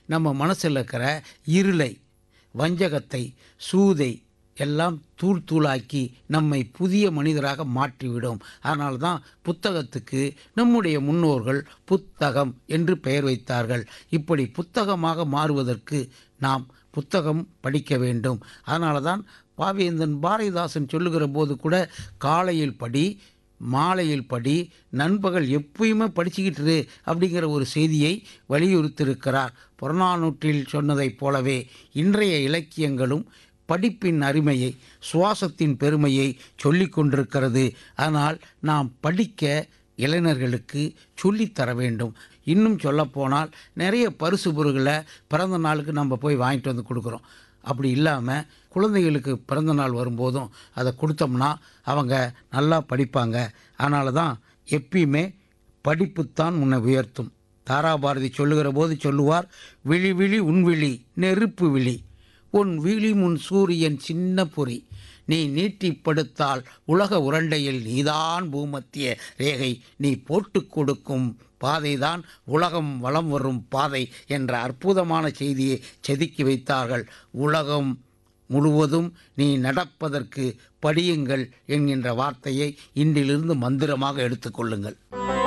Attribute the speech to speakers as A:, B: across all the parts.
A: நம்ம மனசில் இருக்கிற இருளை வஞ்சகத்தை சூதை எல்லாம் தூள் தூளாக்கி நம்மை புதிய மனிதராக மாற்றிவிடும் அதனால தான் புத்தகத்துக்கு நம்முடைய முன்னோர்கள் புத்தகம் என்று பெயர் வைத்தார்கள் இப்படி புத்தகமாக மாறுவதற்கு நாம் புத்தகம் படிக்க வேண்டும் அதனால தான் பாவேந்தன் பாரதிதாசன் சொல்லுகிற போது கூட காலையில் படி மாலையில் படி நண்பகல் எப்பயுமே படிச்சுக்கிட்டு இரு அப்படிங்கிற ஒரு செய்தியை வலியுறுத்தியிருக்கிறார் புறநானூற்றில் சொன்னதைப் போலவே இன்றைய இலக்கியங்களும் படிப்பின் அருமையை சுவாசத்தின் பெருமையை சொல்லிக் கொண்டிருக்கிறது ஆனால் நாம் படிக்க இளைஞர்களுக்கு சொல்லித்தர வேண்டும் இன்னும் சொல்லப்போனால் நிறைய பரிசு பொருட்களை பிறந்த நாளுக்கு நம்ம போய் வாங்கிட்டு வந்து கொடுக்குறோம் அப்படி இல்லாமல் குழந்தைகளுக்கு பிறந்த நாள் வரும்போதும் அதை கொடுத்தோம்னா அவங்க நல்லா படிப்பாங்க அதனால தான் எப்பயுமே படிப்புத்தான் உன்னை உயர்த்தும் தாராபாரதி சொல்லுகிற போது சொல்லுவார் விழி விழி உன் விழி நெருப்பு விழி உன் விழி முன் சூரியன் சின்ன பொறி நீ நீட்டிப்படுத்தால் உலக உருண்டையில் நீதான் பூமத்திய ரேகை நீ போட்டு கொடுக்கும் பாதைதான் உலகம் வலம் வரும் பாதை என்ற அற்புதமான செய்தியை செதுக்கி வைத்தார்கள் உலகம் முழுவதும் நீ நடப்பதற்கு படியுங்கள் என்கின்ற வார்த்தையை இன்றிலிருந்து மந்திரமாக எடுத்துக்கொள்ளுங்கள்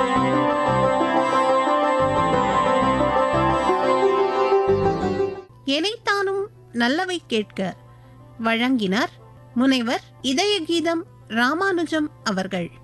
B: எனைத்தானும் நல்லவை கேட்க வழங்கினார் முனைவர் இதய கீதம் ராமானுஜம் அவர்கள்